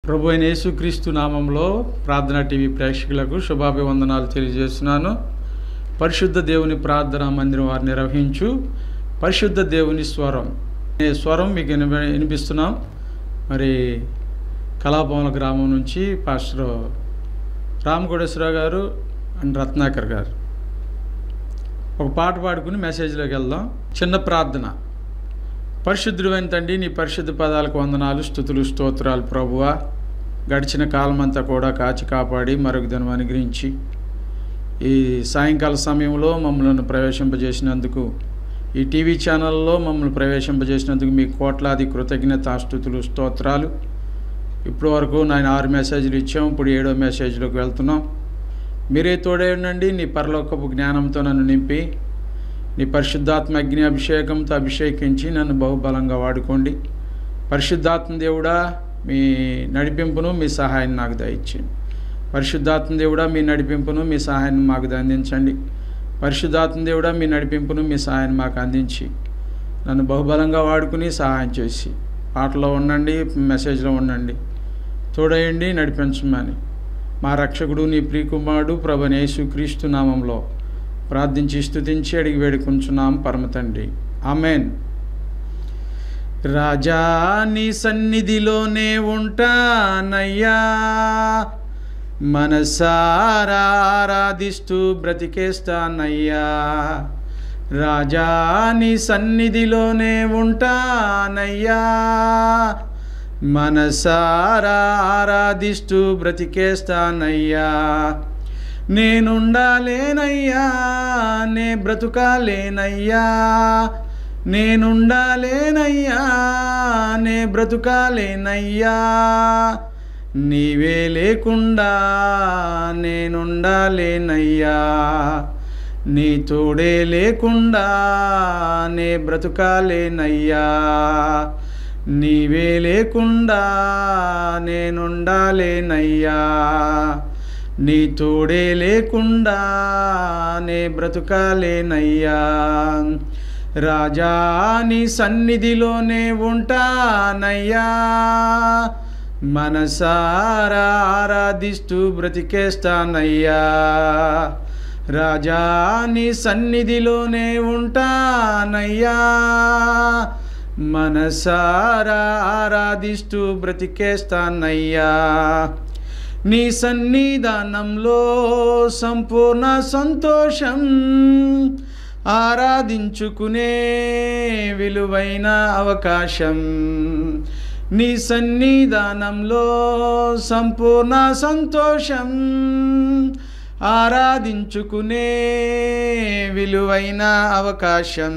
ప్రభు అయిన యేసుక్రీస్తు నామంలో ప్రార్థనా టీవీ ప్రేక్షకులకు శుభాభివందనాలు తెలియజేస్తున్నాను పరిశుద్ధ దేవుని ప్రార్థనా మందిరం వారు నిర్వహించు పరిశుద్ధ దేవుని స్వరం అనే స్వరం మీకు వినిపి వినిపిస్తున్నాం మరి కళాభవన గ్రామం నుంచి పాస్టర్ రామకోటేశ్వరరావు గారు అండ్ రత్నాకర్ గారు ఒక పాట పాడుకుని మెసేజ్లోకి వెళ్దాం చిన్న ప్రార్థన పరిశుద్ధుడైన తండ్రి నీ పరిశుద్ధ పదాలకు వందనాలు స్థుతులు స్తోత్రాలు ప్రభువా గడిచిన కాలం అంతా కూడా కాచి కాపాడి మరొక దినం అనుగ్రహించి ఈ సాయంకాల సమయంలో మమ్మల్ని ప్రవేశింపజేసినందుకు ఈ టీవీ ఛానల్లో మమ్మల్ని ప్రవేశింపజేసినందుకు మీ కోట్లాది కృతజ్ఞత స్థుతులు స్తోత్రాలు ఇప్పటి వరకు నేను ఆరు మెసేజ్లు ఇచ్చాం ఇప్పుడు ఏడో మెసేజ్లోకి వెళ్తున్నాం మీరే తోడే ఉండండి నీ పరలోకపు జ్ఞానంతో నన్ను నింపి నీ పరిశుద్ధాత్మ అగ్ని అభిషేకంతో అభిషేకించి నన్ను బహుబలంగా వాడుకోండి పరిశుద్ధాత్మ దేవుడా మీ నడిపింపును మీ సహాయాన్ని నాకు దయచేయండి పరిశుద్ధాత్మ దేవుడా మీ నడిపింపును మీ సహాయాన్ని మాకు అందించండి పరిశుద్ధాత్మ దేవుడా మీ నడిపింపును మీ సహాయాన్ని మాకు అందించి నన్ను బహుబలంగా వాడుకుని సహాయం చేసి పాటలో ఉండండి మెసేజ్లో ఉండండి తోడయండి నడిపించమని మా రక్షకుడు నీ ప్రియకుమారుడు ప్రభనేసు క్రీస్తు నామంలో ప్రార్థించి స్తుతించి అడిగి వేడుకుంటున్నాం పరమ తండ్రి ఆమెన్ రాజా నీ సన్నిధిలోనే ఉంటానయ్యా మనసారా ఆరాధిస్తూ బ్రతికేస్తానయ్యా రాజా నీ సన్నిధిలోనే ఉంటానయ్యా మనసారా ఆరాధిస్తూ బ్రతికేస్తానయ్యా నేనుండాలేనయ్యా నే బ్రతుకాలేనయ్యా నేనుండాలేనయ్యా నే బ్రతుకాలేనయ్యా నీవే లేకుండా నేనుండాలేనయ్యా నీ తోడే లేకుండా నే బ్రతుకాలేనయ్యా నీవే లేకుండా నేనుండాలేనయ్యా నీ తోడే లేకుండా నే బ్రతుకాలేనయ్యా రాజా నీ సన్నిధిలోనే ఉంటానయ్యా మనసారా ఆరాధిస్తూ బ్రతికేస్తానయ్యా రాజా నీ సన్నిధిలోనే ఉంటానయ్యా మనసారా ఆరాధిస్తూ బ్రతికేస్తానయ్యా నీ సన్నిధానంలో సంపూర్ణ సంతోషం ఆరాధించుకునే విలువైన అవకాశం నీ సన్నిధానంలో సంపూర్ణ సంతోషం ఆరాధించుకునే విలువైన అవకాశం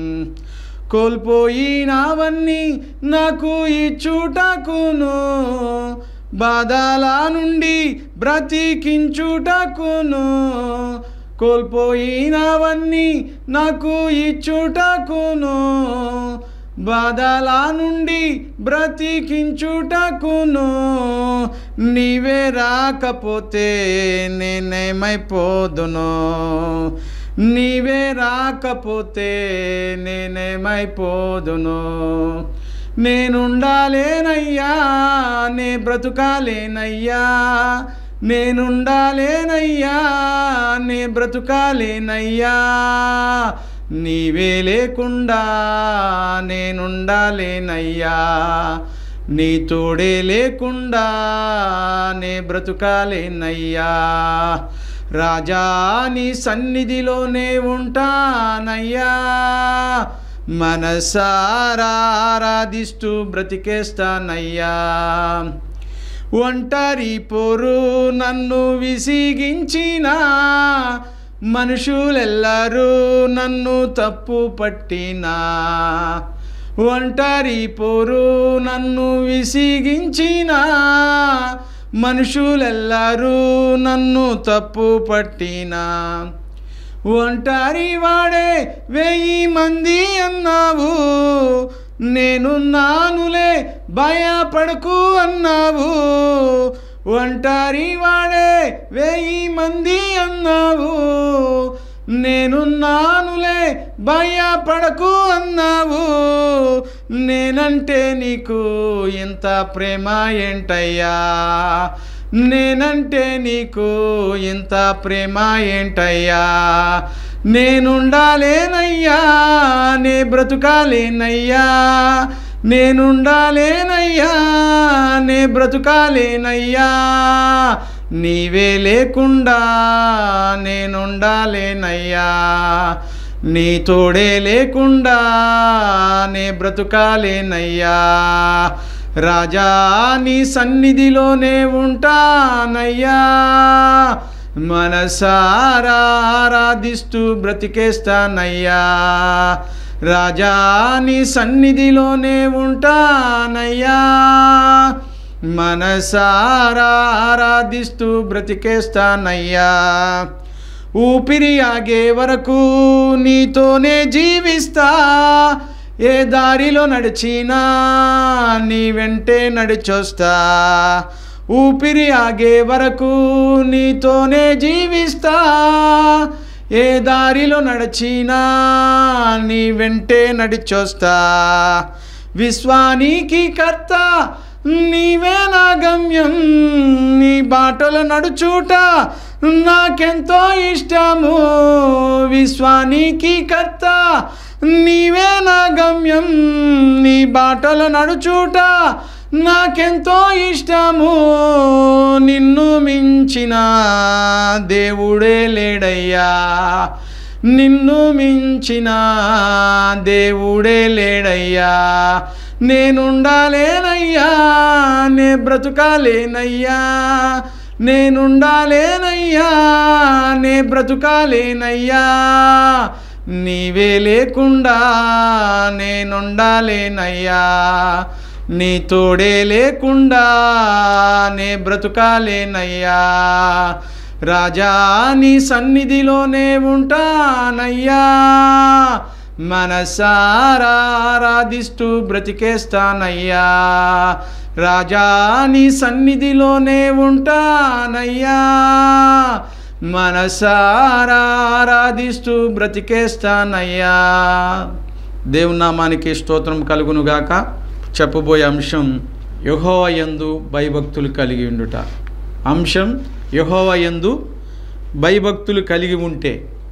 కోల్పోయినవన్నీ నాకు ఈ చూటకును బాధల నుండి బ్రతికించుటకును కోల్పోయినవన్నీ నాకు ఈ చూటకును బాధల నుండి బ్రతికించుటకును నీవే రాకపోతే నేనేమైపోదును నీవే రాకపోతే నేనేమైపోదును నేనుండాలేనయ్యా నే బ్రతుకాలేనయ్యా నేనుండాలేనయ్యా నే బ్రతుకాలేనయ్యా నీవే లేకుండా నేనుండాలేనయ్యా నీ తోడే లేకుండా నే బ్రతుకాలేనయ్యా రాజా నీ సన్నిధిలోనే ఉంటానయ్యా మనసారా ఆరాధిస్తూ బ్రతికేస్తానయ్యా ఒంటరి పొరు నన్ను విసిగించిన మనుషులెల్లరూ నన్ను తప్పు పట్టినా ఒంటరి పొరు నన్ను విసిగించిన మనుషులెల్లరూ నన్ను తప్పు పట్టినా ఒంటరి వాడే వెయ్యి మంది అన్నావు నేను నానులే భయపడకు అన్నావు ఒంటరి వాడే వెయ్యి మంది అన్నావు నేనున్నానులే భయపడకు అన్నావు నేనంటే నీకు ఇంత ప్రేమ ఏంటయ్యా నేనంటే నీకు ఇంత ప్రేమ ఏంటయ్యా నేనుండాలేనయ్యా నే బ్రతుకాలేనయ్యా నేనుండాలేనయ్యా నే బ్రతుకాలేనయ్యా నీవే లేకుండా నేనుండాలేనయ్యా నీ తోడే లేకుండా నే బ్రతుకాలేనయ్యా రాజా నీ సన్నిధిలోనే ఉంటానయ్యా మనసారా ఆరాధిస్తూ బ్రతికేస్తానయ్యా రాజా నీ సన్నిధిలోనే ఉంటానయ్యా మనసారా ఆరాధిస్తూ బ్రతికేస్తానయ్యా ఊపిరి ఆగే వరకు నీతోనే జీవిస్తా ఏ దారిలో నడిచినా నీ వెంటే నడిచొస్తా ఊపిరి ఆగే వరకు నీతోనే జీవిస్తా ఏ దారిలో నడిచినా నీ వెంటే నడిచొస్తా విశ్వానికి కర్త నీవే నా గమ్యం నీ బాటలు నడుచుట నాకెంతో ఇష్టము విశ్వానికి కర్త నీవే నా గమ్యం నీ బాటలు నడుచుట నాకెంతో ఇష్టము నిన్ను మించిన దేవుడే లేడయ్యా నిన్ను మించిన దేవుడే లేడయ్యా నేనుండాలేనయ్యా నే బ్రతుకాలేనయ్యా నేనుండాలేనయ్యా నే బ్రతుకాలేనయ్యా నీవే లేకుండా నేనుండాలేనయ్యా నీ తోడే లేకుండా నే బ్రతుకాలేనయ్యా రాజా నీ సన్నిధిలోనే ఉంటానయ్యా మనసారా ఆరాధిస్తూ బ్రతికేస్తానయ్యా రాజా నీ సన్నిధిలోనే ఉంటానయ్యా మనసారా ఆరాధిస్తూ బ్రతికేస్తానయ్యా దేవుని నామానికి స్తోత్రం కలుగునుగాక చెప్పబోయే అంశం యహోవయందు భయభక్తులు కలిగి ఉండుట అంశం యహోవయందు భయభక్తులు కలిగి ఉంటే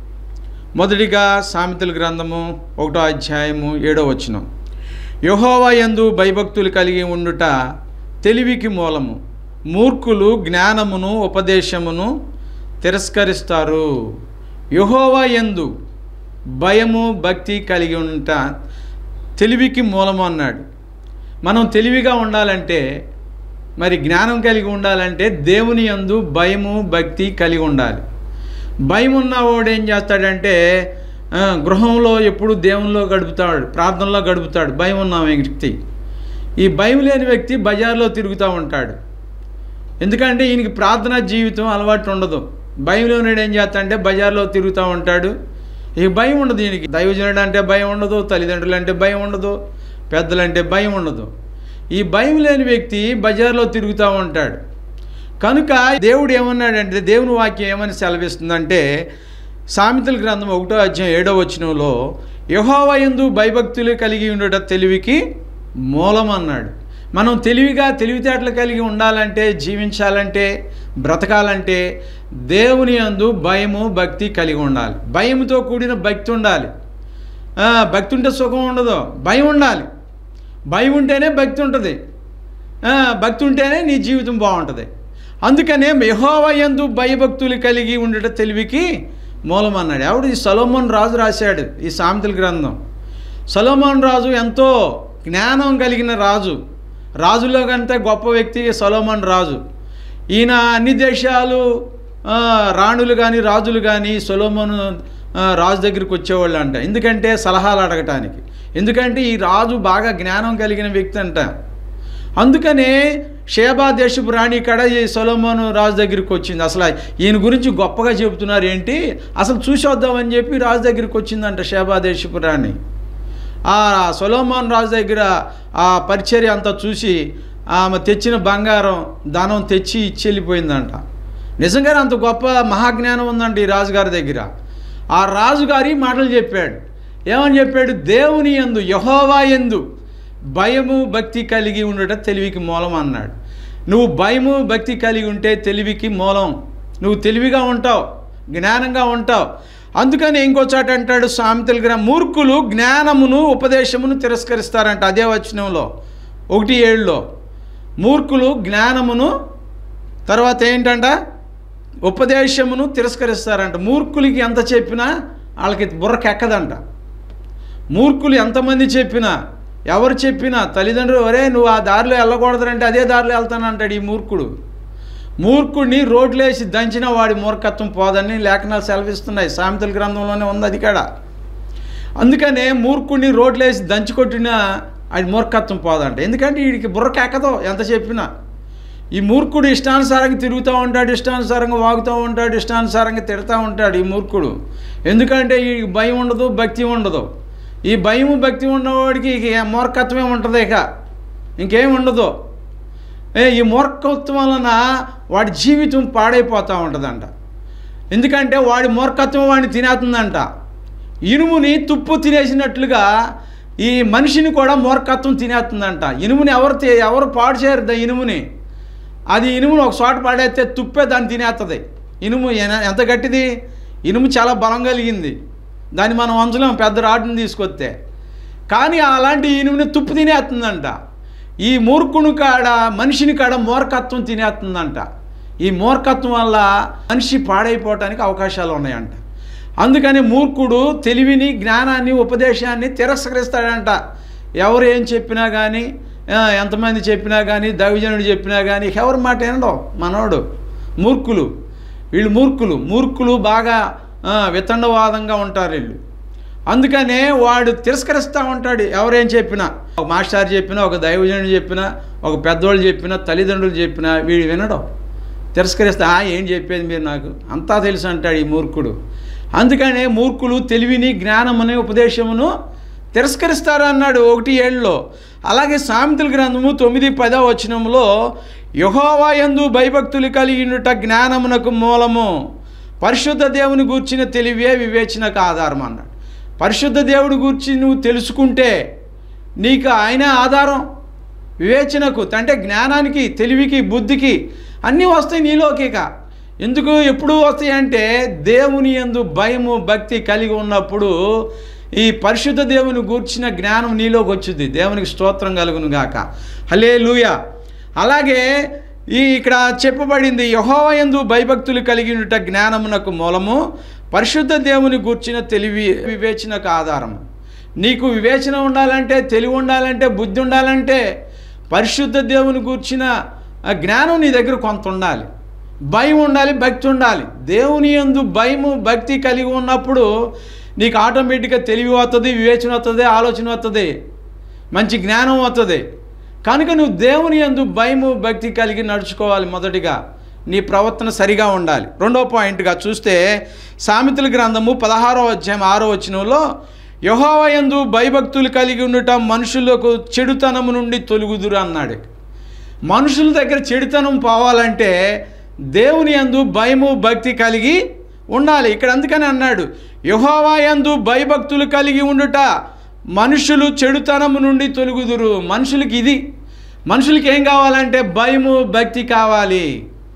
మొదటిగా సామెతల గ్రంథము ఒకటో అధ్యాయము ఏడో వచనం యహోవయందు భయభక్తులు కలిగి ఉండుట తెలివికి మూలము మూర్ఖులు జ్ఞానమును ఉపదేశమును తిరస్కరిస్తారు యహోవయందు భయము భక్తి కలిగి ఉంట తెలివికి మూలము అన్నాడు మనం తెలివిగా ఉండాలంటే మరి జ్ఞానం కలిగి ఉండాలంటే దేవుని యందు భయము భక్తి కలిగి ఉండాలి భయం ఉన్నవాడు ఏం చేస్తాడంటే ఆ, గృహంలో ఎప్పుడు దేవునిలో గడుపుతాడు ప్రార్థనలో గడుపుతాడు భయం ఉన్న వ్యక్తి ఈ భయం లేని వ్యక్తి బజార్లో తిరుగుతూ ఉంటాడు ఎందుకంటే ఈయనకి ప్రార్థనా జీవితం అలవాటు ఉండదు భయం లేనివాడు ఏం చేస్తాడంటే బజార్లో తిరుగుతూ ఉంటాడు ఈ భయం ఉండదు ఈయనకి దైవజనుడు అంటే భయం ఉండదు తల్లిదండ్రులు అంటే భయం ఉండదు పెద్దలంటే భయం ఉండదు ఈ భయం లేని వ్యక్తి బజార్లో తిరుగుతూ ఉంటాడు కనుక దేవుడు ఏమన్నాడంటే దేవుని వాక్యం ఏమని సెలవిస్తుందంటే సామెతల గ్రంథం ఒకటో అధ్యాయం ఏడో వచనంలో యహోవయందు భయభక్తులు కలిగి ఉండట తెలివికి మూలం అన్నాడు మనం తెలివిగా తెలివితేటలు కలిగి ఉండాలంటే జీవించాలంటే బ్రతకాలంటే దేవుని యందు భయము భక్తి కలిగి ఉండాలి భయముతో కూడిన భక్తి ఉండాలి ఆ, భక్తి ఉంటే సుఖం ఉండదు భయం ఉండాలి భయం ఉంటేనే భక్తి ఉంటుంది ఆ, భక్తి ఉంటేనే నీ జీవితం బాగుంటుంది అందుకనే యహోవయందు భయభక్తులు కలిగి ఉండట తెలివికి మూలం అన్నాడు ఎవడు ఈ సొలోమోన్ రాజు రాశాడు ఈ సామెతల గ్రంథం సొలోమోన్ రాజు ఎంతో జ్ఞానం కలిగిన రాజు రాజులో కంటే గొప్ప వ్యక్తి సొలోమోన్ రాజు ఈయన అన్ని దేశాలు ఆ, రాణులు కానీ రాజులు కానీ సొలోమోను ఆ, రాజు దగ్గరికి వచ్చేవాళ్ళు అంట ఎందుకంటే సలహాలు అడగటానికి ఎందుకంటే ఈ రాజు బాగా జ్ఞానం కలిగిన వ్యక్తి అంట అందుకనే షేబా దేశపు రాణి కడ ఈ సొలమోను రాజు దగ్గరికి వచ్చింది అసలు ఈయన గురించి గొప్పగా చెబుతున్నారు ఏంటి అసలు చూసి వద్దామని చెప్పి రాజు దగ్గరికి వచ్చిందంట షేబా దేశపు రాణి ఆ సొలోమోన్ రాజు దగ్గర ఆ పరిచర్య అంతా చూసి ఆమె తెచ్చిన బంగారం ధనం తెచ్చి ఇచ్చి వెళ్ళిపోయిందంట నిజంగానే అంత గొప్ప మహాజ్ఞానం ఉందంట ఈ రాజుగారి దగ్గర ఆ రాజుగారి మాటలు చెప్పాడు ఏమని చెప్పాడు దేవుని ఎందు యహోవా ఎందు భయము భక్తి కలిగి ఉండట తెలివికి మూలం అన్నాడు నువ్వు భయము భక్తి కలిగి ఉంటే తెలివికి మూలం నువ్వు తెలివిగా ఉంటావు జ్ఞానంగా ఉంటావు అందుకని ఇంకో చోట అంటాడు సామెతలు గ్రా మూర్ఖులు జ్ఞానమును ఉపదేశమును తిరస్కరిస్తారంట అదే వచనంలో ఒకటి ఏడులో మూర్ఖులు జ్ఞానమును తర్వాత ఏంటంట ఉపదేశమును తిరస్కరిస్తారంట మూర్ఖులకి ఎంత చెప్పినా వాళ్ళకి బుర్రకెక్కదంట మూర్ఖులు ఎంతమంది చెప్పినా ఎవరు చెప్పినా తల్లిదండ్రులు ఒరే నువ్వు ఆ దారిలో వెళ్ళకూడదంటే అదే దారిలో వెళ్తానంటాడు ఈ మూర్ఖుడు మూర్ఖుడిని రోడ్లేసి దంచిన వాడి మూర్ఖత్వం పోదని లేఖనాలు సెలవిస్తున్నాయి సామెతల గ్రంథంలోనే ఉంది అది కాడ అందుకనే మూర్ఖుడిని రోడ్లేసి దంచి కొట్టినా అది మూర్ఖత్వం పోదంట ఎందుకంటే వీడికి బుర్రకెక్కదో ఎంత చెప్పినా ఈ మూర్ఖుడు ఇష్టానుసారంగా తిరుగుతూ ఉంటాడు ఇష్టానుసారంగా వాగుతూ ఉంటాడు ఇష్టానుసారంగా తిడతా ఉంటాడు ఈ మూర్ఖుడు ఎందుకంటే ఈ భయం ఉండదు భక్తి ఉండదు ఈ భయం భక్తి ఉన్నవాడికి ఇక మూర్ఖత్వమే ఉంటుంది ఇక ఇంకేం ఉండదు ఏ ఈ మూర్ఖత్వం వలన వాడి జీవితం పాడైపోతూ ఉంటుందంట ఎందుకంటే వాడి మూర్ఖత్వం వాడిని తినేస్తుందంట ఇనుముని తుప్పు తినేసినట్లుగా ఈ మనిషిని కూడా మూర్ఖత్వం తినేస్తుందంట ఇనుముని ఎవరు తి- ఎవరు పాడు చేయరు దా ఇనుముని అది ఇనుముని ఒక చోట పడేస్తే తుప్పే దాన్ని తినేస్తుంది ఇనుము ఎన- ఎంత గట్టిది ఇనుము చాలా బలం కలిగింది దాన్ని మనం వంచలేం పెద్ద రాడ్ని తీసుకొస్తే కానీ అలాంటి ఇనుముని తుప్పు తినేస్తుందంట ఈ మూర్ఖుని కాడ మనిషిని కాడ మూర్ఖత్వం తినేస్తుందంట ఈ మూర్ఖత్వం వల్ల మనిషి పాడైపోవటానికి అవకాశాలు ఉన్నాయంట అందుకని మూర్ఖుడు తెలివిని జ్ఞానాన్ని ఉపదేశాన్ని తిరస్కరిస్తాడంట ఎవరు ఏం చెప్పినా కానీ ఆ, ఎంతమంది చెప్పినా కానీ దైవజనుడు చెప్పినా కానీ ఎవరి మాట వినడం మనోడు మూర్ఖులు వీళ్ళు మూర్ఖులు మూర్ఖులు బాగా ఆ, వితండవాదంగా ఉంటారు వీళ్ళు అందుకనే వాడు తిరస్కరిస్తూ ఉంటాడు ఎవరేం చెప్పినా ఒక మాస్టర్ చెప్పినా ఒక దైవజనుడు చెప్పినా ఒక పెద్దోళ్ళు చెప్పినా తల్లిదండ్రులు చెప్పినా వీడు వినడం తిరస్కరిస్తే "ఆ, ఏం చెప్పేది మీరు నాకు అంతా తెలుసు అంటాడు ఈ మూర్ఖుడు అందుకనే మూర్ఖులు తెలివిని జ్ఞానమనే ఉపదేశమును తిరస్కరిస్తారు అన్నాడు ఒకటి ఏళ్ళలో అలాగే సామెతల గ్రంథము తొమ్మిది పదో వచనంలో యహోవా యందు భయభక్తులు కలిగినట జ్ఞానమునకు మూలము పరిశుద్ధ దేవుని గూర్చిన తెలివే వివేచనకు ఆధారం అన్నాడు పరిశుద్ధ దేవుడి గురించి నువ్వు తెలుసుకుంటే నీకు ఆయనే ఆధారం వివేచనకు అంటే జ్ఞానానికి తెలివికి బుద్ధికి అన్నీ వస్తాయి నీలోకి ఇక ఎందుకు ఎప్పుడు వస్తాయి అంటే దేవుని యందు భయము భక్తి కలిగి ఉన్నప్పుడు ఈ పరిశుద్ధ దేవుని గూర్చిన జ్ఞానం నీలోకి వచ్చింది దేవునికి స్తోత్రం కలుగును గాక హలే అలాగే ఈ ఇక్కడ చెప్పబడింది యహోవయందు భయభక్తులు కలిగినట జ్ఞానమునకు మూలము పరిశుద్ధ దేవుని గూర్చిన తెలివి వివేచనకు ఆధారము నీకు వివేచన ఉండాలంటే తెలివి ఉండాలంటే బుద్ధి ఉండాలంటే పరిశుద్ధ దేవుని గూర్చిన ఆ జ్ఞానం నీ దగ్గర కొంత ఉండాలి భయం ఉండాలి భక్తి ఉండాలి దేవుని యందు భయము భక్తి కలిగి ఉన్నప్పుడు నీకు ఆటోమేటిక్గా తెలివి వస్తుంది వివేచన వస్తుంది ఆలోచన వస్తుంది మంచి జ్ఞానం వస్తుంది కనుక నువ్వు దేవుని యందు భయము భక్తి కలిగి నడుచుకోవాలి మొదటిగా నీ ప్రవర్తన సరిగా ఉండాలి రెండో పాయింట్గా చూస్తే సామెతల గ్రంథము పదహారో అధ్యాయం ఆరో వచనంలో యహోవయందు భయభక్తులు కలిగి ఉండటం మనుషులకు చెడుతనము నుండి తొలుగుదురు అన్నాడు మనుషుల దగ్గర చెడుతనం పోవాలంటే దేవుని యందు భయము భక్తి కలిగి ఉండాలి ఇక్కడ అందుకని అన్నాడు యహోవా యందు భయభక్తులు కలిగి ఉండుట మనుషులు చెడుతనము నుండి తొలుగుదురు మనుషులకి ఇది మనుషులకి ఏం కావాలంటే భయము భక్తి కావాలి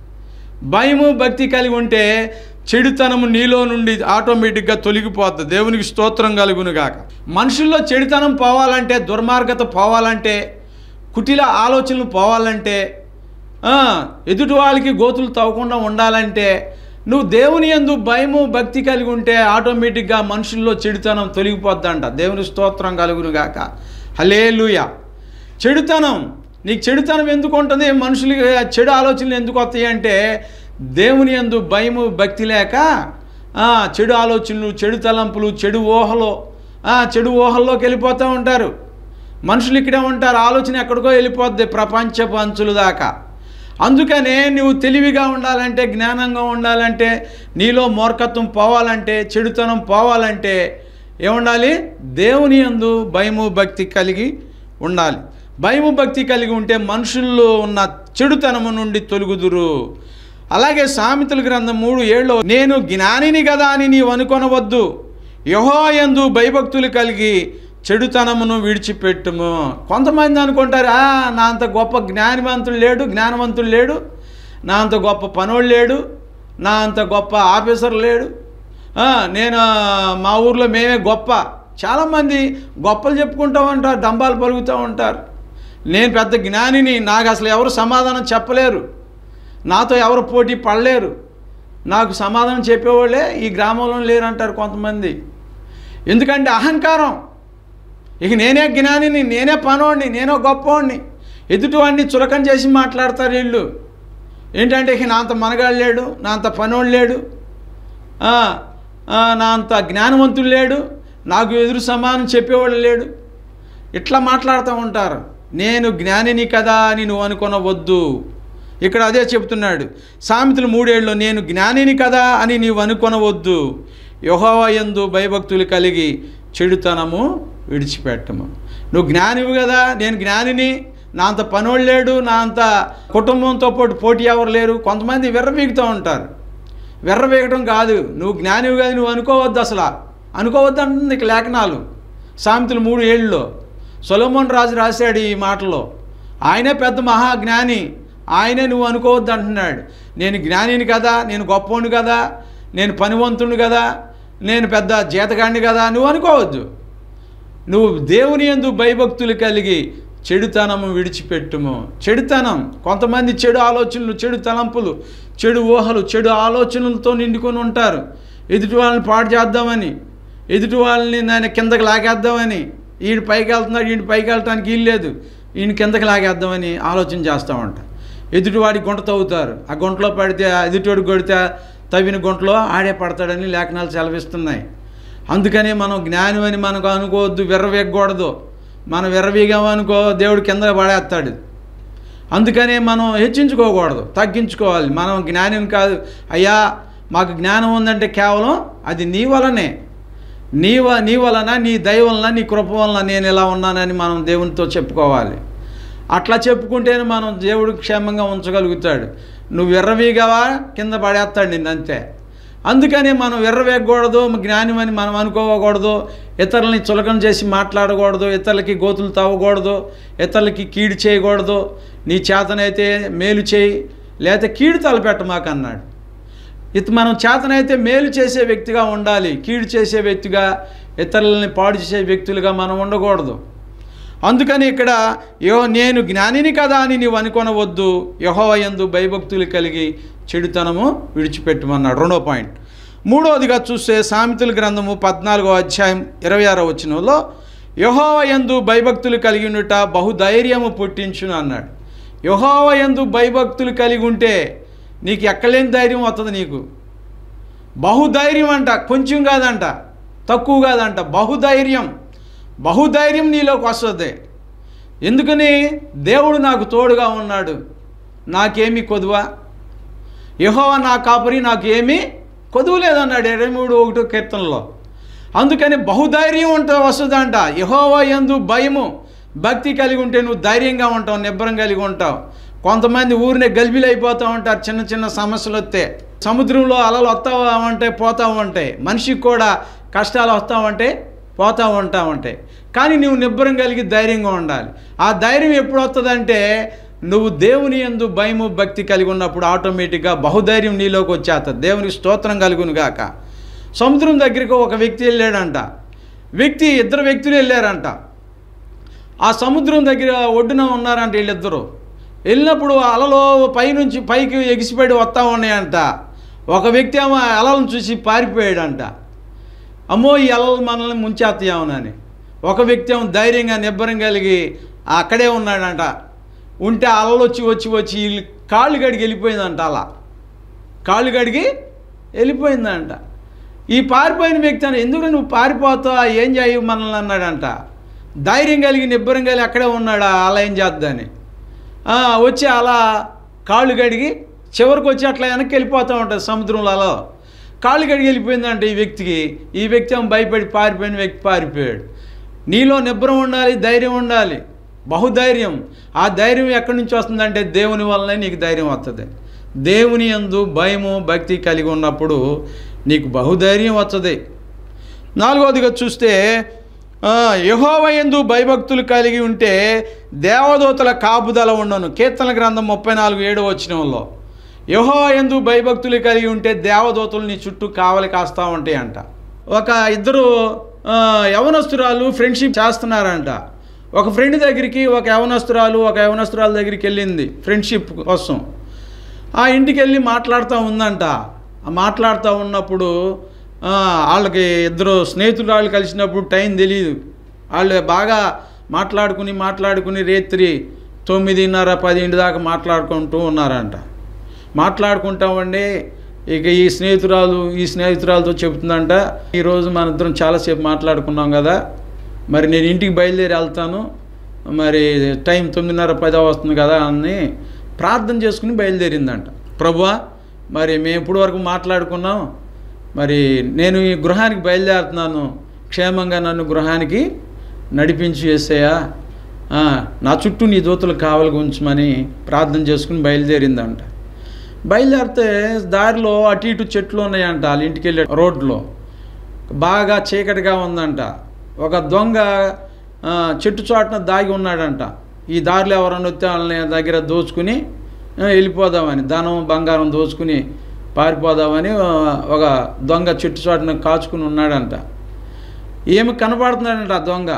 భయము భక్తి కలిగి ఉంటే చెడుతనము నీలో నుండి ఆటోమేటిక్గా తొలగిపోద్ది దేవునికి స్తోత్రం కలుగును గాక మనుషుల్లో చెడుతనం పోవాలంటే దుర్మార్గత పోవాలంటే కుటిల ఆలోచనలు పోవాలంటే ఆ, ఎదుటి వాళ్ళకి గోతులు తవ్వకుండా ఉండాలంటే నువ్వు దేవుని యందు భయము భక్తి కలిగి ఉంటే ఆటోమేటిక్గా మనుషుల్లో చెడుతనం తొలగిపోద్దంట దేవుని స్తోత్రం కలుగును గాక హలేలుయ చెడుతనం నీకు చెడుతనం ఎందుకు ఉంటుంది మనుషులకి చెడు ఆలోచనలు ఎందుకు వస్తాయి అంటే దేవుని యందు భయము భక్తి లేక ఆ, చెడు ఆలోచనలు చెడు తలంపులు చెడు ఊహలు ఆ, చెడు ఊహల్లోకి వెళ్ళిపోతూ ఉంటారు మనుషులు ఇక్కడే ఉంటారు ఆలోచన ఎక్కడికో వెళ్ళిపోద్ది ప్రపంచపు అంచుల దాకా అందుకనే నువ్వు తెలివిగా ఉండాలంటే జ్ఞానంగా ఉండాలంటే నీలో మూర్ఖత్వం పోవాలంటే చెడుతనం పోవాలంటే ఏముండాలి దేవుని యందు భయము భక్తి కలిగి ఉండాలి భయము భక్తి కలిగి ఉంటే మనుషుల్లో ఉన్న చెడుతనము నుండి తొలుగుదురు అలాగే సామెతల గ్రంథం మూడు ఏళ్ళు నేను జ్ఞానిని కదా అని నీవు అనుకొనవద్దు యహోయందు భయభక్తులు కలిగి చెడుతనమును విడిచిపెట్టుము కొంతమంది అనుకుంటారు "ఆ, నా అంత గొప్ప జ్ఞానవంతుడు లేడు జ్ఞానవంతుడు లేడు నా అంత గొప్ప పనోడు లేడు నా అంత గొప్ప ఆఫీసర్ లేడు ఆ, నేను ఆ, మా ఊర్లో మేమే గొప్ప చాలామంది గొప్పలు చెప్పుకుంటూ ఉంటారు డంబాలు పలుకుతూ ఉంటారు నేను పెద్ద జ్ఞానిని నాకు అసలు ఎవరు సమాధానం చెప్పలేరు నాతో ఎవరు పోటీ పడలేరు నాకు సమాధానం చెప్పేవాళ్ళే ఈ గ్రామంలో లేరంటారు కొంతమంది ఎందుకంటే అహంకారం ఇక నేనే జ్ఞానిని నేనే పనోడిని నేనే గొప్పవాడిని ఎదుటివాడిని చులకం చేసి మాట్లాడతారు వీళ్ళు ఏంటంటే ఇక నా అంత మనగాడు లేడు నా అంత పనోడు లేడు ఆ, ఆ, నా అంత జ్ఞానవంతుడు లేడు నాకు ఎదురు సమానం చెప్పేవాడు లేడు ఇట్లా మాట్లాడుతూ ఉంటారు నేను జ్ఞానిని కదా అని నువ్వు అనుకొనవద్దు ఇక్కడ అదే చెప్తున్నాడు సామెతలు మూడేళ్ళు నేను జ్ఞానిని కదా అని నీవు అనుకొనవద్దు యహోవ యందు భయభక్తులు కలిగి చెడుతనము విడిచిపెట్టము నువ్వు జ్ఞానివి కదా నేను జ్ఞానిని నా అంత పనోళ్ళు లేడు నా అంత కుటుంబంతో పాటు పోటీ ఎవరు లేరు కొంతమంది విర్రవీగుతూ ఉంటారు విర్రవీగటం కాదు నువ్వు జ్ఞానివి కాదు నువ్వు అనుకోవద్దు అసలు అనుకోవద్దు అంటుంది ఇక లేఖనాలు సామెతలు మూడు ఏళ్ళలో సొలమోన్ రాజు రాశాడు ఈ మాటలో ఆయనే పెద్ద మహాజ్ఞాని ఆయనే నువ్వు అనుకోవద్దు అంటున్నాడు నేను జ్ఞానిని కదా నేను గొప్పోని కదా నేను పనివంతుని కదా నేను పెద్ద జీతగాడిని కదా నువ్వు అనుకోవద్దు నువ్వు దేవుని యందు భయభక్తులు కలిగి చెడుతనము విడిచిపెట్టుము చెడుతనం కొంతమంది చెడు ఆలోచనలు చెడు తలంపులు చెడు ఊహలు చెడు ఆలోచనలతో నిండుకొని ఉంటారు ఎదుటి వాళ్ళని పాడు చేద్దామని ఎదుటి వాళ్ళని నేను కిందకి లాగేద్దామని ఈయన పైకి వెళ్తున్నాడు ఈయన పైకి వెళ్ళటానికి వీలు లేదు ఈయన కిందకి లాగేద్దామని ఆలోచన చేస్తూ ఉంటారు ఎదుటివాడి గుంట తవ్వుతారు ఆ గుంటలో పడితే ఆ ఎదుటివాడి కొడితే తవ్విన గుంటలో ఆడే పడతాడని లేఖనాలు సెలవిస్తున్నాయి అందుకని మనం జ్ఞానం అని మనకు అనుకోవద్దు విర్రవేయకూడదు మనం విర్రవీగామనుకో దేవుడు కింద పడేస్తాడు అందుకనే మనం హెచ్చించుకోకూడదు తగ్గించుకోవాలి మనం జ్ఞానం కాదు అయ్యా మాకు జ్ఞానం ఉందంటే కేవలం అది నీ వలనే నీ వ నీ వలన నీ దయ వలన నీ కృప వలన నేను ఇలా ఉన్నానని మనం దేవునితో చెప్పుకోవాలి అట్లా చెప్పుకుంటేనే మనం దేవుడు క్షేమంగా ఉంచగలుగుతాడు నువ్వు విర్రవీగావా కింద పడేస్తాడు నిన్ను అంతే అందుకని మనం విర్రవేయకూడదు జ్ఞానమని మనం అనుకోకూడదు ఇతరులని చులకం చేసి మాట్లాడకూడదు ఇతరులకి గోతులు తవ్వకూడదు ఇతరులకి కీడు చేయకూడదు నీ చేతనైతే మేలు చేయి లేకపోతే కీడు తలపెట్టమాకన్నాడు ఇత మనం చేతనైతే మేలు చేసే వ్యక్తిగా ఉండాలి కీడు చేసే వ్యక్తిగా ఇతరులని పాడు చేసే వ్యక్తులుగా మనం ఉండకూడదు అందుకని ఇక్కడ యో నేను జ్ఞానిని కదా అని నీవు అనుకొనవద్దు యహోవ యందు భయభక్తులు కలిగి చెడుతనము విడిచిపెట్టమన్నాడు రెండో పాయింట్ మూడవదిగా చూస్తే సామెతల గ్రంథము పద్నాలుగో అధ్యాయం ఇరవై ఆరో వచనంలో యహోవ యందు భయభక్తులు కలిగి ఉండుట బహుధైర్యము పుట్టించును అన్నాడు యహోవ యందు భయభక్తులు కలిగి ఉంటే నీకు ఎక్కలేని ధైర్యం వస్తుంది నీకు బహుధైర్యం అంట కొంచెం కాదంట తక్కువ కాదంట బహుధైర్యం బహుధైర్యం నీలోకి వస్తుంది ఎందుకని దేవుడు నాకు తోడుగా ఉన్నాడు నాకేమి కొదువా యహోవ నా కాపరి నాకు ఏమీ కొదువు లేదన్నాడు ఇరవై మూడు ఒకటో కీర్తనలో అందుకని బహుధైర్యం ఉంటే వస్తుందంట యహోవ ఎందు భయము భక్తి కలిగి ఉంటే నువ్వు ధైర్యంగా ఉంటావు నిబ్బరం కలిగి ఉంటావు కొంతమంది ఊరినే గల్బిలు అయిపోతూ ఉంటారు చిన్న చిన్న సమస్యలు వస్తే సముద్రంలో అలలు వస్తూ ఉంటాయి పోతూ ఉంటాయి మనిషికి కూడా కష్టాలు వస్తూ ఉంటాయి పోతూ ఉంటా ఉంటాయి కానీ నువ్వు నిబ్బరం కలిగి ధైర్యంగా ఉండాలి ఆ ధైర్యం ఎప్పుడు వస్తుందంటే నువ్వు దేవుని ఎందు భయము భక్తి కలిగి ఉన్నప్పుడు ఆటోమేటిక్గా బహుధైర్యం నీలోకి వచ్చేస్తుంది దేవునికి స్తోత్రం కలుగును గాక సముద్రం దగ్గరికి ఒక వ్యక్తి వెళ్ళాడంట వ్యక్తి ఇద్దరు వ్యక్తులు వెళ్ళారంట ఆ సముద్రం దగ్గర ఒడ్డున ఉన్నారంట వీళ్ళిద్దరూ వెళ్ళినప్పుడు అలలో పైనుంచి పైకి ఎగిసిపడి వస్తూ ఉన్నాయంట ఒక వ్యక్తి ఏమో ఆ అలలను చూసి పారిపోయాడంట అమ్మో ఈ అలలు మనల్ని ముంచేస్తాయేమోనని ఒక వ్యక్తి ఏమో ధైర్యంగా నిబ్బరం కలిగి అక్కడే ఉన్నాడంట ఉంటే ఆ అలలు వచ్చి వచ్చి వచ్చి వీళ్ళు కాళ్ళు గడిగి వెళ్ళిపోయిందంట అలా కాళ్ళు గడిగి వెళ్ళిపోయిందంట ఈ పారిపోయిన వ్యక్తి అని ఎందుకు నువ్వు పారిపోతావు ఏం చేయవు మనల్ని అన్నాడంట ధైర్యం కలిగి నిబ్బరం కలిగి అక్కడే ఉన్నాడా అలా ఏం చేద్దని ఆ, వచ్చి అలా కాళ్ళు గడిగి చివరికి వచ్చి అట్లా వెనక్కి వెళ్ళిపోతూ ఉంటుంది సముద్రంలో అలా కాళ్ళు గడిగి వెళ్ళిపోయిందంట ఈ వ్యక్తికి ఈ వ్యక్తి ఏమో భయపడి పారిపోయిన వ్యక్తి పారిపోయాడు నీలో నిబ్బరం ఉండాలి ధైర్యం ఉండాలి బహుధైర్యం ఆ ధైర్యం ఎక్కడి నుంచి వస్తుందంటే దేవుని వల్లనే నీకు ధైర్యం వస్తుంది దేవుని యందు భయము భక్తి కలిగి ఉన్నప్పుడు నీకు బహుధైర్యం వస్తుంది నాలుగవదిగా చూస్తే యహోవయందు భయభక్తులు కలిగి ఉంటే దేవదూతల కాపుదల ఉండను కీర్తన గ్రంథం ముప్పై నాలుగు ఏడు వచ్చినంలో యహోవయందు భయభక్తులు కలిగి ఉంటే దేవదూతలు నీ చుట్టూ కావలి కాస్తూ ఉంటాయి అంట ఒక ఇద్దరు ఆ, యవనస్తురాలు ఫ్రెండ్షిప్ చేస్తున్నారంట ఒక ఫ్రెండ్ దగ్గరికి ఒక యవనస్తురాలు ఒక యవనస్తురాల దగ్గరికి వెళ్ళింది ఫ్రెండ్షిప్ కోసం ఆ ఇంటికి వెళ్ళి మాట్లాడుతూ ఉందంట ఆ మాట్లాడుతూ ఉన్నప్పుడు ఆ, వాళ్ళకి ఇద్దరు స్నేహితులు వాళ్ళు కలిసినప్పుడు టైం తెలియదు వాళ్ళు బాగా మాట్లాడుకుని మాట్లాడుకుని రేత్రి తొమ్మిదిన్నర పదింటి దాకా మాట్లాడుకుంటూ ఉన్నారంట మాట్లాడుకుంటామండి ఇక ఈ స్నేహితురాలు ఈ స్నేహితురాలతో చెబుతుందంట ఈరోజు మన ఇద్దరం చాలాసేపు మాట్లాడుకున్నాం కదా మరి నేను ఇంటికి బయలుదేరి వెళ్తాను మరి టైం తొమ్మిదిన్నర పదో వస్తుంది కదా అని ప్రార్థన చేసుకుని బయలుదేరిందంట ప్రభువా మరి మేము ఇప్పుడు వరకు మాట్లాడుకున్నాం మరి నేను ఈ గృహానికి బయలుదేరుతున్నాను క్షేమంగా నన్ను గృహానికి నడిపించి వేసేయా ఆ, నా చుట్టూ నీ దూతలు కావలి ఉంచమని ప్రార్థన చేసుకుని బయలుదేరిందంట బయలుదేరితే దారిలో అటు ఇటు చెట్లు ఉన్నాయంట వాళ్ళ ఇంటికి వెళ్ళే రోడ్లో బాగా చీకటిగా ఉందంట ఒక దొంగ ఆ, చెట్టు చాటున దాగి ఉన్నాడంట ఈ దారిలో ఎవరన్నా వస్తే వాళ్ళని దగ్గర దోచుకుని ఆ, వెళ్ళిపోదామని ధనం బంగారం దోచుకుని పారిపోదామని ఆ, ఒక దొంగ చెట్టు చాటున కాచుకుని ఉన్నాడంట ఏమి కనపడుతున్నాడంట ఆ దొంగ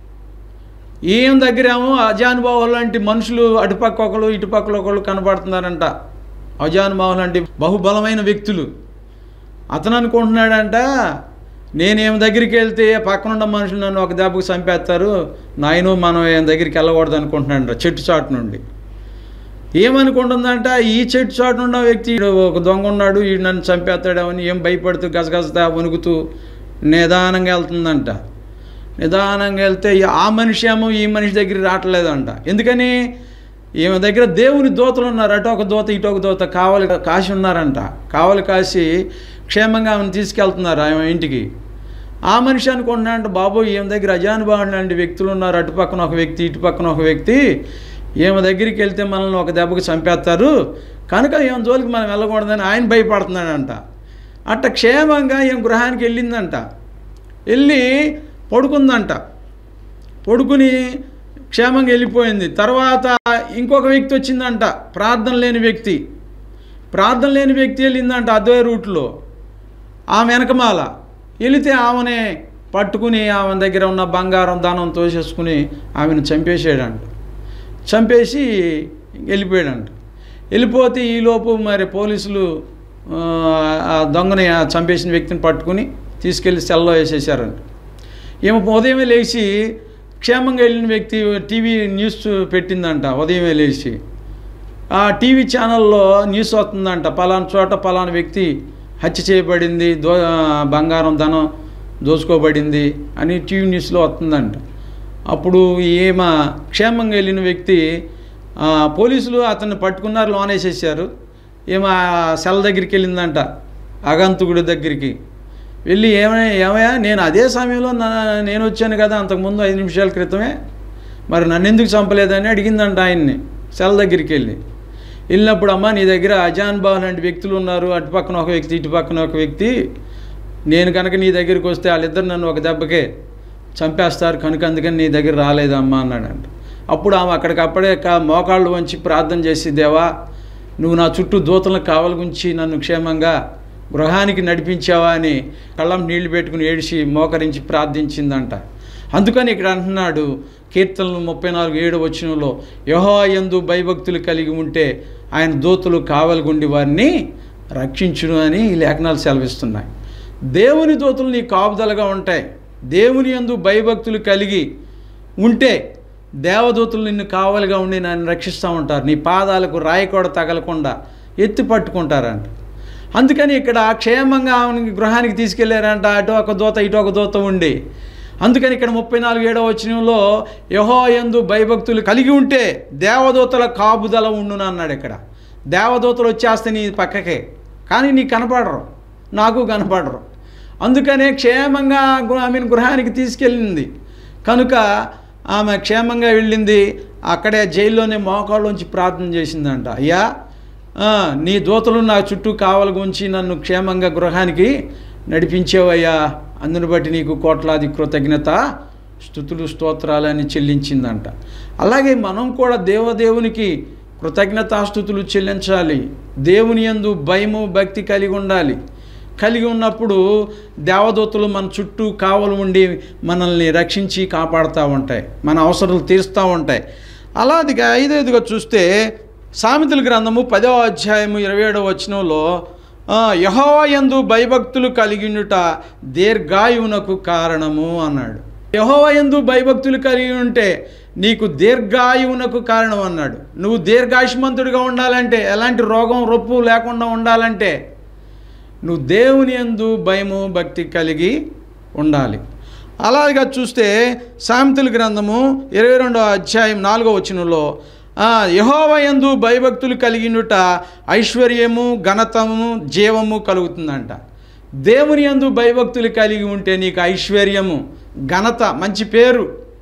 ఈయన దగ్గరేమో అజానుభావులు లాంటి మనుషులు అటుపక్క ఒకళ్ళు ఇటుపక్కల ఒకళ్ళు కనపడుతున్నారంట అజానుభావులు లాంటి బహుబలమైన వ్యక్తులు అతను అనుకుంటున్నాడంట నేనేం దగ్గరికి వెళ్తే పక్కనున్న మనుషులు నన్ను ఒక దెబ్బకు చంపేస్తారు నాయను మనం ఏం దగ్గరికి వెళ్ళకూడదు అనుకుంటున్నాడంట చెట్టు చాటు నుండి ఏమనుకుంటుందంట ఈ చెట్టు చాటు ఉన్న వ్యక్తి ఈడు ఒక దొంగ ఉన్నాడు ఈ నన్ను చంపేస్తాడేమని ఏం భయపడుతూ గసగసతా వణుకుతూ నిదానంగా వెళ్తుందంట నిదానంగా వెళ్తే ఈ- ఆ మనిషి ఏమో ఈ మనిషి దగ్గర రావట్లేదంట ఎందుకని ఈమె దగ్గర దేవుని దూతలు ఉన్నారు అటు ఒక దూత ఇటు ఒక దూత కావలి కాసి ఉన్నారంట కావలి కాసి క్షేమంగా ఆమెను తీసుకెళ్తున్నారు ఆమె ఇంటికి ఆ మనిషి అనుకుంటున్నాడంట బాబు ఈమె దగ్గర అజానుభావులు లాంటి వ్యక్తులు ఉన్నారు అటు పక్కన ఒక వ్యక్తి ఇటు పక్కన ఒక వ్యక్తి ఈమె దగ్గరికి వెళ్తే మనల్ని ఒక దెబ్బకి చంపేస్తారు కనుక ఈమె జోలికి మనం వెళ్ళకూడదని ఆయన భయపడుతున్నాడంట అట్ట క్షేమంగా ఈమె గృహానికి వెళ్ళిందంట వెళ్ళి పడుకుందంట పడుకుని క్షేమంగా వెళ్ళిపోయింది తర్వాత ఇంకొక వ్యక్తి వచ్చిందంట ప్రార్థన లేని వ్యక్తి ప్రార్థన లేని వ్యక్తి వెళ్ళిందంట అదే రూట్లో ఆమె వెనకమాల వెళితే ఆమెనే పట్టుకుని ఆమె దగ్గర ఉన్న బంగారం ధనం తోసేసుకుని ఆమెను చంపేసాడంట చంపేసి వెళ్ళిపోయాడంట వెళ్ళిపోతే ఈలోపు మరి పోలీసులు ఆ, ఆ దొంగని ఆ చంపేసిన వ్యక్తిని పట్టుకుని తీసుకెళ్ళి సెల్లో వేసేసారంట ఏమో ఉదయమే లేచి క్షేమంగా వెళ్ళిన వ్యక్తి టీవీ న్యూస్ పెట్టిందంట ఉదయమే లేచి ఆ టీవీ ఛానల్లో న్యూస్ వస్తుందంట పలానా చోట పలానా వ్యక్తి హత్య చేయబడింది దో బంగారం ధనం దోచుకోబడింది అని టీవీ న్యూస్లో వస్తుందంట అప్పుడు ఈమె క్షేమంగా వెళ్ళిన వ్యక్తి ఆ, పోలీసులు అతన్ని పట్టుకున్నారు లోనేసేసారు ఈమె ఆ సెల్ దగ్గరికి వెళ్ళిందంట అగంతుకుడి దగ్గరికి వెళ్ళి ఏమయ్యా ఏమయ్యా నేను అదే సమయంలో నా నేను వచ్చాను కదా అంతకుముందు ఐదు నిమిషాల క్రితమే మరి నన్ను ఎందుకు చంపలేదని అడిగిందంట ఆయన్ని సెల్ దగ్గరికి వెళ్ళి వెళ్ళినప్పుడు అమ్మ నీ దగ్గర అజాన్ బాబు లాంటి వ్యక్తులు ఉన్నారు అటు పక్కన ఒక వ్యక్తి ఇటు పక్కన ఒక వ్యక్తి నేను కనుక నీ దగ్గరికి వస్తే వాళ్ళిద్దరు నన్ను ఒక దెబ్బకే చంపేస్తారు కనుక అందుకని నీ దగ్గర రాలేదమ్మా అన్నాడంట అప్పుడు ఆమె అక్కడికప్పుడే కా- మోకాళ్ళు వంచి ప్రార్థన చేసి దేవా నువ్వు నా చుట్టూ దూతలను కావలగుంచి నన్ను క్షేమంగా గృహానికి నడిపించావా అని కళ్ళం నీళ్లు పెట్టుకుని ఏడిచి మోకరించి ప్రార్థించిందంట అందుకని ఇక్కడ అంటున్నాడు కీర్తనలు ముప్పై నాలుగు ఏడు వచ్చినలో యహో యందు భయభక్తులు కలిగి ఉంటే ఆయన దూతలు కావలగుండి వారిని రక్షించును అని ఈ లేఖనాలు సెలవిస్తున్నాయి దేవుని దూతలు నీ కాపుదలగా ఉంటాయి దేవుని యందు భయభక్తులు కలిగి ఉంటే దేవదూతలు నిన్ను కావలిగా ఉండి నన్ను రక్షిస్తూ ఉంటారు నీ పాదాలకు రాయి కూడా తగలకుండా ఎత్తి పట్టుకుంటారంట అందుకని ఇక్కడ క్షేమంగా ఆమెను గృహానికి తీసుకెళ్లారంట అటు ఒక దూత ఇటు ఒక దూత ఉండి అందుకని ఇక్కడ ముప్పై నాలుగు ఏడవ వచనంలో యహో యందు భయభక్తులు కలిగి ఉంటే దేవదూతల కాపుదల ఉండును అన్నాడు ఇక్కడ దేవదూతలు వచ్చేస్తే నీ పక్కకే కానీ నీకు కనపడరు నాకు కనపడరు అందుకనే క్షేమంగా గు- ఆమెను గృహానికి తీసుకెళ్ళింది కనుక ఆమె క్షేమంగా వెళ్ళింది అక్కడే జైల్లోనే మోకాళ్ళలోంచి ప్రార్థన చేసిందంట అయ్యా ఆ, నీ దూతలు నా చుట్టూ కావలి గుంచి నన్ను క్షేమంగా గృహానికి నడిపించేవయ్యా అందుని బట్టి నీకు కోట్లాది కృతజ్ఞత స్థుతులు స్తోత్రాలని చెల్లించిందంట అలాగే మనం కూడా దేవదేవునికి కృతజ్ఞతాస్థుతులు చెల్లించాలి దేవుని యందు భయము భక్తి కలిగి ఉండాలి కలిగి ఉన్నప్పుడు దేవదూతలు మన చుట్టూ కావలు ఉండి మనల్ని రక్షించి కాపాడుతూ ఉంటాయి మన అవసరాలు తీరుస్తూ ఉంటాయి అలాదిగా ఐదైదుగా చూస్తే సామెతల గ్రంథము పదవ అధ్యాయము ఇరవై ఏడవ వచనంలో యహోవా యందు భయభక్తులు కలిగినుట దీర్ఘాయువునకు కారణము అన్నాడు యహోవా యందు భయభక్తులు కలిగి ఉంటే నీకు దీర్ఘాయువునకు కారణం అన్నాడు నువ్వు దీర్ఘాయుష్మంతుడిగా ఉండాలంటే ఎలాంటి రోగం రొప్పు లేకుండా ఉండాలంటే నువ్వు దేవుని యందు భయము భక్తి కలిగి ఉండాలి అలాగా చూస్తే సామెతల గ్రంథము ఇరవై రెండవ అధ్యాయం నాలుగో వచనంలో యహోవయందు భయభక్తులు కలిగినుట ఐశ్వర్యము ఘనతము జీవము కలుగుతుందంట దేవుని యందు భయభక్తులు కలిగి ఉంటే నీకు ఐశ్వర్యము ఘనత మంచి పేరు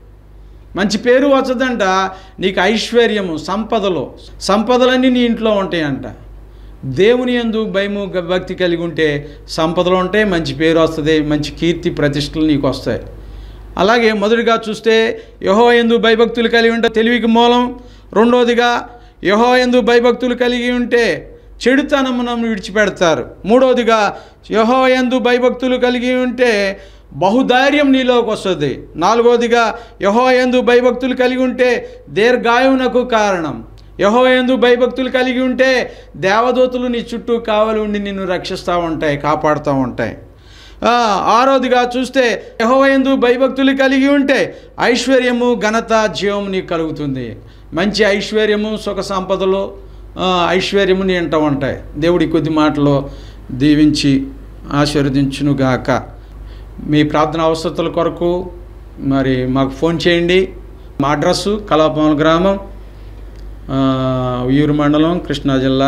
మంచి పేరు వచ్చదంట నీకు ఐశ్వర్యము సంపదలు సంపదలన్నీ నీ ఇంట్లో ఉంటాయంట దేవుని యందు భయము గ- భక్తి కలిగి ఉంటే సంపదలు ఉంటాయి మంచి పేరు వస్తుంది మంచి కీర్తి ప్రతిష్టలు నీకు వస్తాయి అలాగే మొదటిగా చూస్తే యహో ఎందు భయభక్తులు కలిగి ఉంటే తెలివికి మూలం రెండోదిగా యహో ఎందు భయభక్తులు కలిగి ఉంటే చెడుతనమును విడిచిపెడతారు మూడోదిగా యహో ఎందు భయభక్తులు కలిగి ఉంటే బహుధైర్యం నీలోకి వస్తుంది నాలుగోదిగా యహో ఎందు భయభక్తులు కలిగి ఉంటే దీర్ఘాయువునకు కారణం యహో ఎందు భయభక్తులు కలిగి ఉంటే దేవదూతలు నీ చుట్టూ కావలి ఉండి నిన్ను రక్షిస్తూ ఉంటాయి కాపాడుతూ ఉంటాయి ఆ, ఆరోదిగా చూస్తే యహోవయందు భయభక్తులు కలిగి ఉంటే ఐశ్వర్యము ఘనత జీవము నీకు కలుగుతుంది మంచి ఐశ్వర్యము సుఖ సంపదలు ఆ, ఐశ్వర్యము నీ ఇంట ఉంటాయి దేవుడి కొద్ది మాటలో దీవించి ఆశీర్వదించునుగాక మీ ప్రార్థన అవసరతల కొరకు మరి మాకు ఫోన్ చేయండి మా అడ్రస్సు కలాపమల గ్రామం ఆ, ఉయ్యూరు మండలం కృష్ణా జిల్లా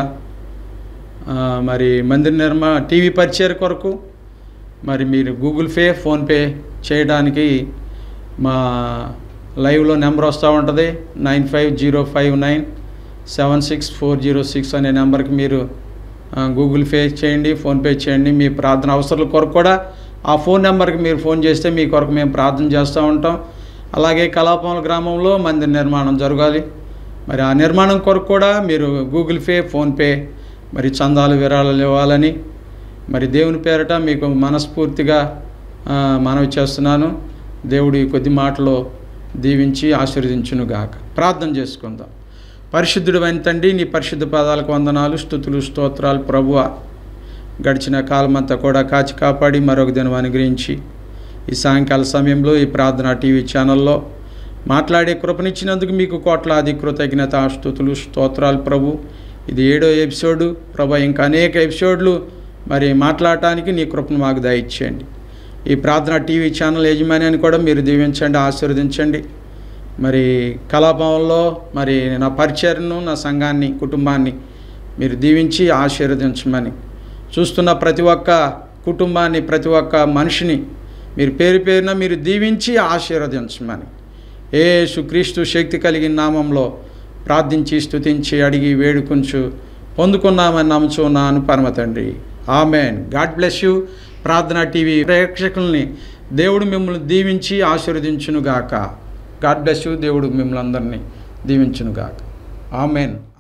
ఆ, మరి మందిర నిర్మా టీవీ పరిచయ కొరకు మరి మీరు గూగుల్ పే ఫోన్పే చేయడానికి మా లైవ్లో నెంబర్ వస్తూ ఉంటుంది nine five zero five nine seven six four zero six అనే నెంబర్కి మీరు ఆ, గూగుల్ పే చేయండి ఫోన్పే చేయండి మీ ప్రార్థన అవసరాల కొరకు కూడా ఆ ఫోన్ నెంబర్కి మీరు ఫోన్ చేస్తే మీ కొరకు మేము ప్రార్థన చేస్తూ ఉంటాం అలాగే కలాపముల గ్రామంలో మందిర నిర్మాణం జరగాలి మరి ఆ నిర్మాణం కొరకు కూడా మీరు గూగుల్ పే ఫోన్పే మరి చందాలు విరాళాలు ఇవ్వాలని మరి దేవుని పేరట మీకు మనస్ఫూర్తిగా ఆ, మనవి చేస్తున్నాను దేవుడి కొద్ది మాటలో దీవించి ఆశీర్వదించునుగాక ప్రార్థన చేసుకుందాం పరిశుద్ధుడు తండ్రి నీ పరిశుద్ధ పాదాలకు వందనాలు స్థుతులు స్తోత్రాలు ప్రభువ గడిచిన కాలమంతా కూడా కాచి కాపాడి మరొక దినం అనుగ్రహించి ఈ సాయంకాల సమయంలో ఈ ప్రార్థన టీవీ ఛానల్లో మాట్లాడే కృపనిచ్చినందుకు మీకు కోట్లాది కృతజ్ఞత స్థుతులు స్తోత్రాలు ప్రభు ఇది ఏడో ఎపిసోడు ప్రభు ఇంకా అనేక ఎపిసోడ్లు మరి మాట్లాడటానికి నీ కృపను మాకు దయచేయండి ఈ ప్రార్థన టీవీ ఛానల్ యజమాని కూడా మీరు దీవించండి ఆశీర్వదించండి మరి కళాభవన్లో మరి నా పరిచయను నా సంఘాన్ని కుటుంబాన్ని మీరు దీవించి ఆశీర్వదించమని చూస్తున్న ప్రతి ఒక్క కుటుంబాన్ని ప్రతి ఒక్క మనిషిని మీరు పేరు పేరున మీరు దీవించి ఆశీర్వదించమని ఏ సుక్రీస్తు శక్తి కలిగిన నామంలో ప్రార్థించి స్తుతించి అడిగి వేడుకొంచు పొందుకున్నామని నమ్ముచున్నాను పరమ తండ్రి ఆమెన్ గాడ్ బ్లెస్ యూ ప్రార్థన టీవీ ప్రేక్షకుల్ని దేవుడు మిమ్మల్ని దీవించి ఆశీర్వదించునుగాక గాడ్ బ్లెస్ యూ దేవుడు మిమ్మల్ని అందరినీ దీవించునుగాక ఆమెన్